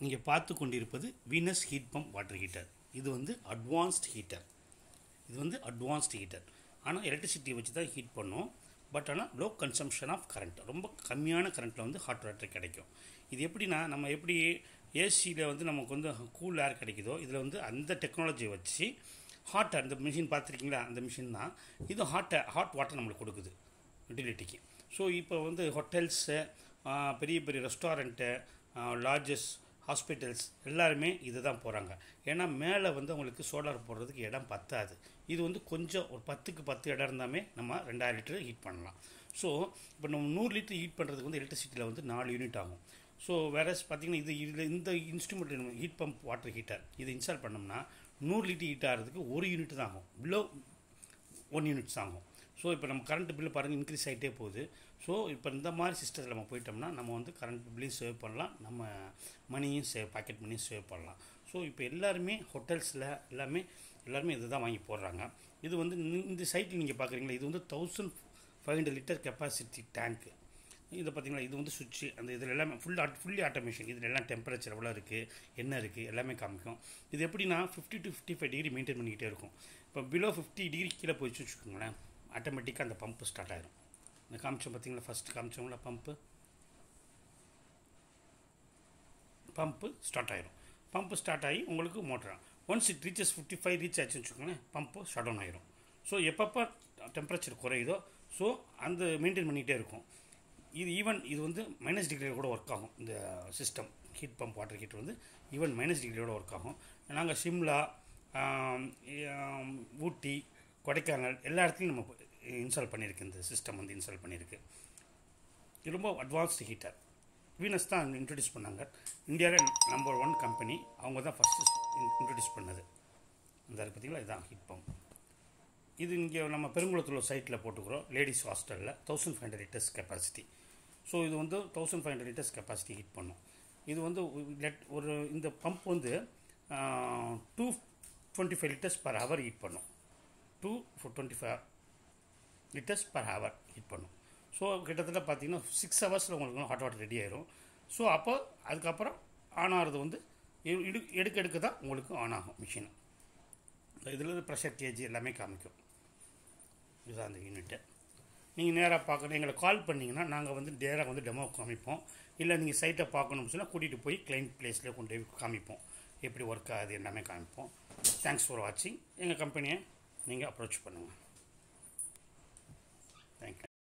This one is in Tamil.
நீங்கள் பார்த்து கொண்டிருப்பது Venus heat pump water heater இது வந்து அட்வான்ஸ்ட் ஹீட்டர் இது வந்து அட்வான்ஸ்ட் ஹீட்டர் ஆனால் எலக்ட்ரிசிட்டியை வச்சு தான் ஹீட் பண்ணும் பட் ஆனால் லோ கன்சம்ஷன் ஆஃப் கரண்ட் ரொம்ப கம்மியான கரண்ட்டில் வந்து ஹாட் வாட்டர் கிடைக்கும் இது எப்படின்னா நம்ம எப்படி ஏசியில் வந்து நமக்கு வந்து கூல் ஏர் கிடைக்குதோ இதில் வந்து அந்த டெக்னாலஜியை வச்சு ஹாட் அந்த மிஷின் பார்த்துருக்கீங்களா அந்த மிஷின் தான் இது ஹாட் ஹாட் வாட்டர் நம்மளுக்கு கொடுக்குது யூட்டிலிட்டிக்கு ஸோ இப்போ வந்து ஹோட்டல்ஸு பெரிய பெரிய ரெஸ்டாரண்ட்டு லாட்ஜஸ் ஹாஸ்பிட்டல்ஸ் எல்லாருமே இது தான் போகிறாங்க ஏன்னா மேலே வந்து அவங்களுக்கு சோலார் போடுறதுக்கு இடம் பத்தாது இது வந்து கொஞ்சம் ஒரு பத்துக்கு பத்து இடம் இருந்தாமே நம்ம ரெண்டாயிரம் லிட்டர் ஹீட் பண்ணலாம் ஸோ இப்போ நம்ம நூறு லிட்டர் ஹீட் பண்ணுறதுக்கு வந்து எலக்ட்ரிசிட்டியில் வந்து நாலு யூனிட் ஆகும் ஸோ வேற பார்த்தீங்கன்னா இது இதில் இந்த instrument heat pump water heater இது இன்ஸ்டால் பண்ணோம்னா நூறு லிட்டர் ஹீட் ஆகிறதுக்கு ஒரு யூனிட் தான் ஆகும் பிலோ ஒன் யூனிட்ஸ் ஆகும் ஸோ இப்போ நம்ம கரண்ட் பில்லு பாருங்கள் இன்க்ரீஸ் ஆகிட்டே போகுது ஸோ இப்போ இந்த மாதிரி சிஸ்டத்தில் நம்ம போயிட்டோம்னா நம்ம வந்து கரண்ட் பில்லையும் சேவ் பண்ணலாம் நம்ம மணியும் சேவ் பாக்கெட் மணியும் சேவ் பண்ணலாம் ஸோ இப்போ எல்லாருமே ஹோட்டல்ஸில் எல்லாமே எல்லாருமே இதை தான் வாங்கி போடுறாங்க இது வந்து இந்த- இந்த சைட்டில் நீங்கள் பார்க்குறீங்களா இது வந்து thousand five hundred litre capacity டேங்க்கு இதை பார்த்தீங்களா இது வந்து சுவிட்சு அந்த இதில் எல்லாமே ஃபுல் ஆட் ஃபுல்லி ஆட்டோமேஷன் இதில் எல்லாம் டெம்பரேச்சர் எவ்வளோ இருக்குது என்ன இருக்குது எல்லாமே காமிக்கும் இது எப்படின்னா fifty to fifty five degree maintain பண்ணிக்கிட்டே இருக்கும் இப்போ பிலோ ஃபிஃப்டி டிகிரி கீழே போயிடுச்சு வச்சுக்கோங்களேன் ஆட்டோமேட்டிக்காக அந்த பம்பு ஸ்டார்ட் ஆயிரும் இந்த காமிச்சோம் பார்த்தீங்களா ஃபஸ்ட் காமிச்சோங்களா பம்பு பம்பு ஸ்டார்ட் ஆயிரும் பம்பு ஸ்டார்ட் ஆகி உங்களுக்கு motor once it reaches fifty five reach ஆச்சுன்னு வச்சுக்கோங்களேன் பம்பு ஷட் டவுன் ஆயிரும் ஸோ எப்பப்போ டெம்பரேச்சர் குறையுதோ ஸோ அந்த மெயின்டைன் பண்ணிகிட்டே இருக்கும் இது ஈவன் இது வந்து மைனஸ் டிகிரியில் கூட ஒர்க் ஆகும் இந்த system heat pump water heater வந்து ஈவன் மைனஸ் டிகிரியோட ஒர்க் ஆகும் நாங்கள் சிம்லா ஆம், ஆம், ஊட்டி கொடைக்கானல் எல்லா இடத்துலையும் நம்ம இன்ஸ்டால் பண்ணியிருக்கு இந்த சிஸ்டம் வந்து இன்ஸ்டால் பண்ணியிருக்கு இது ரொம்ப அட்வான்ஸ்டு ஹீட்டர் வீனஸ் தான் இன்ட்ரடியூஸ் பண்ணாங்க இந்தியாவில் நம்பர் ஒன் கம்பெனி அவங்க தான் ஃபஸ்ட்டு இன்ட்ரடியூஸ் பண்ணது இந்த இருக்கு பார்த்தீங்களா இதுதான் ஹீட் பம்ப் இது இங்கே நம்ம பெருங்குளத்தூர் சைட்டில் போட்டுக்கிறோம் லேடிஸ் ஹாஸ்டலில் thousand five hundred litres capacity so இது வந்து thousand five hundred litres capacity heat பண்ணும் இது வந்து லெட் ஒரு இந்த பம்ப் வந்து two twenty five litres per hour heat பண்ணும் two twenty five litres per hour heat பண்ணும் ஸோ கிட்டத்தட்ட பார்த்தீங்கன்னா சிக்ஸ் ஹவர்ஸில் உங்களுக்கு ஹாட் வாட்டர் ரெடி ஆயிரும் ஸோ அப்போ அதுக்கப்புறம் ஆன் ஆகிறது வந்து எடு- எடு- எடுக்க எடுக்க தான் உங்களுக்கு ஆன் ஆகும் மிஷின் இதில் ப்ரெஷர் கேஜி எல்லாமே காமிக்கும் இதுதான் அந்த யூனிட்டு நீங்கள் நேராக பார்க்கணும் எங்களை கால் பண்ணிங்கன்னா நாங்கள் வந்து நேராக வந்து டெமோ காமிப்போம் இல்லை நீங்கள் சைட்டை பார்க்கணும்னு சொன்னால் கூட்டிகிட்டு போய் கிளைண்ட் பிளேஸ்லேயே கொண்டு போய் காமிப்போம் எப்படி ஒர்க் ஆகுது எல்லாமே காமிப்போம் தேங்க்ஸ் ஃபார் வாட்சிங் எங்கள் கம்பெனியை நீங்கள் அப்ரோச் பண்ணுங்கள் தேங்க்யூ